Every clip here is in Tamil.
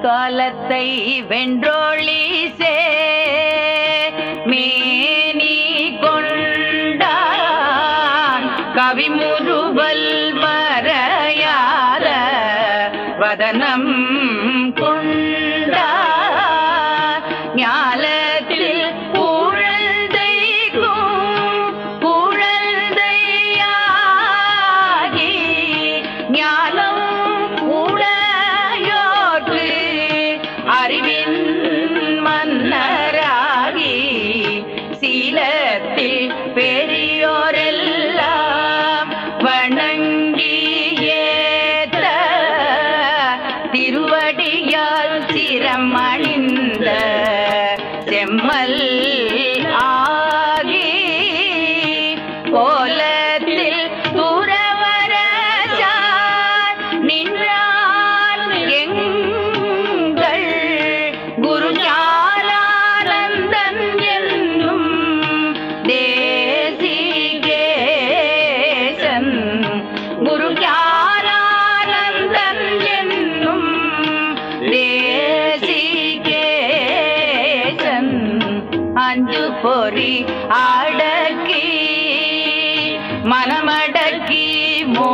காலத்தை வென்றோழி சே மேனி கொண்டான் கவிமுறுவல் மறையாத வதனம் கொண்டான் ஞாலத்தில் குழந்தைக்கும் குழந்தையாகி ஞானம் உடையோர்க்கு அறிவின் மன்னராகி சீலத்தில் பெரியோரெல்லாம் வணங்கி ஏத்த திருவடியால் சிரமணிந்த செம்மல் ஆகி கோலத்தில் துறவரசார் நின்றான் எங்கள் குரு ஞானானந்தன் என்னும் தேசிகேசன் குரு ஞானானந்தன் என்னும் தேசிகேசன் அஞ்சு பொறி அடக்கி மனமடக்கி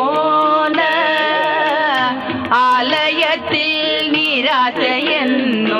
மோன ஆலயத்தில் நீராசையன்